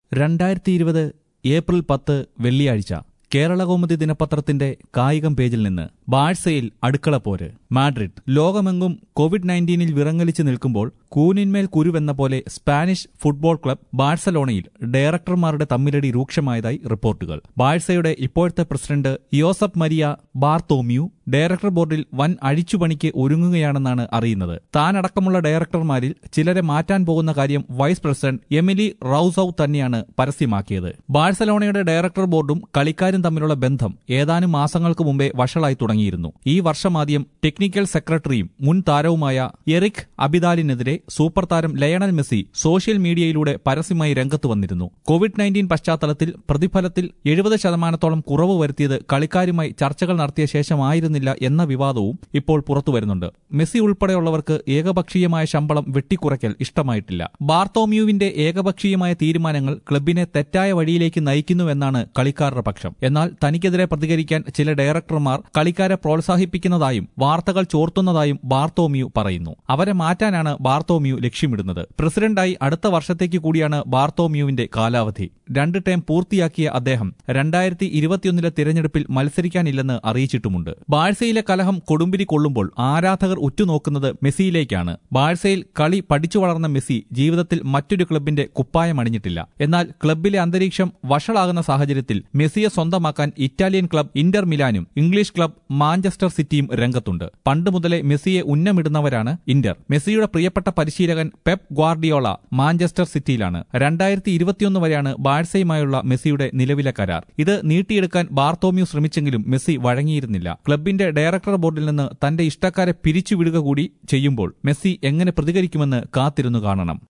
രണ്ടായിരത്തി ഇരുപത് ഏപ്രിൽ പത്ത് വെള്ളിയാഴ്ച കേരളകൗമുദി ദിനപത്രത്തിന്റെ കായികം പേജിൽ നിന്ന് ബാഴ്സയിൽ അടുക്കളപ്പോര് മാഡ്രിഡ് ലോകമെങ്ങും കോവിഡ് നയൻറ്റീനിൽ വിറങ്ങലിച്ച് നിൽക്കുമ്പോൾ കൂനിന്മേൽ കുരുവെന്ന പോലെ സ്പാനിഷ് ഫുട്ബോൾ ക്ലബ് ബാഴ്സലോണയിൽ ഡയറക്ടർമാരുടെ തമ്മിലടി രൂക്ഷമായതായി റിപ്പോർട്ടുകൾ ബാഴ്സയുടെ ഇപ്പോഴത്തെ president Josep Maria Bartomeu director ബോർഡിൽ വൻ അഴിച്ചുപണിക്ക് ഒരുങ്ങുകയാണെന്നാണ് അറിയുന്നത് താനടക്കമുള്ള ഡയറക്ടർമാരിൽ ചിലരെ മാറ്റാൻ പോകുന്ന കാര്യം വൈസ് പ്രസിഡന്റ് എമിലി റൌസൌ തന്നെയാണ് പരസ്യമാക്കിയത് ബാഴ്സലോണയുടെ ഡയറക്ടർ ബോർഡും കളിക്കാരും തമ്മിലുള്ള ബന്ധം ഏതാനും മാസങ്ങൾക്ക് മുമ്പേ വഷളായി തുടങ്ങിയിരുന്നു ഈ വർഷമാദ്യം ടെക്നിക്കൽ സെക്രട്ടറിയും മുൻ താരവുമായ എറിക് അബിദാലിനെതിരെ സൂപ്പർ താരം ലയണൽ മെസ്സി സോഷ്യൽ മീഡിയയിലൂടെ പരസ്യമായി രംഗത്ത് വന്നിരുന്നു കോവിഡ് നയൻറ്റീൻ പശ്ചാത്തലത്തിൽ പ്രതിഫലത്തിൽ എഴുപത് ശതമാനത്തോളം കുറവ് വരുത്തിയത് കളിക്കാരുമായി ചർച്ചകൾ നടത്തിയ ശേഷമായിരുന്നില്ല എന്ന വിവാദവും ഇപ്പോൾ പുറത്തുവരുന്നുണ്ട് മെസ്സി ഉൾപ്പെടെയുള്ളവർക്ക് ഏകപക്ഷീയമായ ശമ്പളം വെട്ടിക്കുറയ്ക്കൽ ഇഷ്ടമായിട്ടില്ല ബാർത്തോമ്യുവിന്റെ ഏകപക്ഷീയമായ തീരുമാനങ്ങൾ ക്ലബിനെ തെറ്റായ വഴിയിലേക്ക് നയിക്കുന്നുവെന്നാണ് കളിക്കാരുടെ പക്ഷം എന്നാൽ തനിക്കെതിരെ പ്രതികരിക്കാൻ ചില ഡയറക്ടർമാർ കളിക്കാരെ പ്രോത്സാഹിപ്പിക്കുന്നതായും വാർത്തകൾ ചോർത്തുന്നതായും ബാർത്തോമ്യു പറയുന്നു അവരെ മാറ്റാനാണ് ബാർത്തോമ്യു ലക്ഷ്യമിടുന്നത് പ്രസിഡന്റായി അടുത്ത വർഷത്തേക്ക് കൂടിയാണ് ബാർത്തോമ്യുവിന്റെ കാലാവധി രണ്ട് ടേം പൂർത്തിയാക്കിയ അദ്ദേഹം രണ്ടായിരത്തി ഇരുപത്തിയൊന്നിലെ തിരഞ്ഞെടുപ്പിൽ മത്സരിക്കാനില്ലെന്ന് അറിയിച്ചിട്ടുമുണ്ട് ബാഴ്സയിലെ കലഹം കൊടുമ്പിരി കൊള്ളുമ്പോൾ ആരാധകർ ഉറ്റുനോക്കുന്നത് മെസ്സിയിലേക്കാണ് ബാഴ്സയിൽ കളി പഠിച്ചു വളർന്ന മെസ്സി ജീവിതത്തിൽ മറ്റൊരു ക്ലബിന്റെ കുപ്പായം അണിഞ്ഞിട്ടില്ല എന്നാൽ ക്ലബിലെ അന്തരീക്ഷം വഷളാകുന്ന സാഹചര്യത്തിൽ മെസ്സിയെ സ്വന്തമാക്കാൻ ഇറ്റാലിയൻ ക്ലബ് ഇന്റർ മിലാനും ഇംഗ്ലീഷ് ക്ലബ് മാഞ്ചസ്റ്റർ സിറ്റിയും രംഗത്തുണ്ട് പണ്ട് മുതലേ മെസ്സിയെ ഉന്നമിടുന്നവരാണ് ഇന്റർ മെസ്സിയുടെ പ്രിയപ്പെട്ട പരിശീലകൻ പെപ് ഗ്വാർഡിയോള മാഞ്ചസ്റ്റർ സിറ്റിയിലാണ് രണ്ടായിരത്തി ഇരുപത്തിയൊന്ന് വരെയാണ് ബാഴ്സയുമായുള്ള മെസ്സിയുടെ നിലവിലെ കരാർ ഇത് നീട്ടിയെടുക്കാൻ ബാർത്തോമ്യു ശ്രമിച്ചെങ്കിലും മെസ്സി വഴങ്ങിയിരുന്നില്ല ക്ലബിന്റെ ഡയറക്ടർ ബോർഡിൽ നിന്ന് തന്റെ ഇഷ്ടക്കാരെ പിരിച്ചുവിടുക കൂടി ചെയ്യുമ്പോൾ മെസ്സി എങ്ങനെ പ്രതികരിക്കുമെന്ന് കാത്തിരുന്നു കാണണം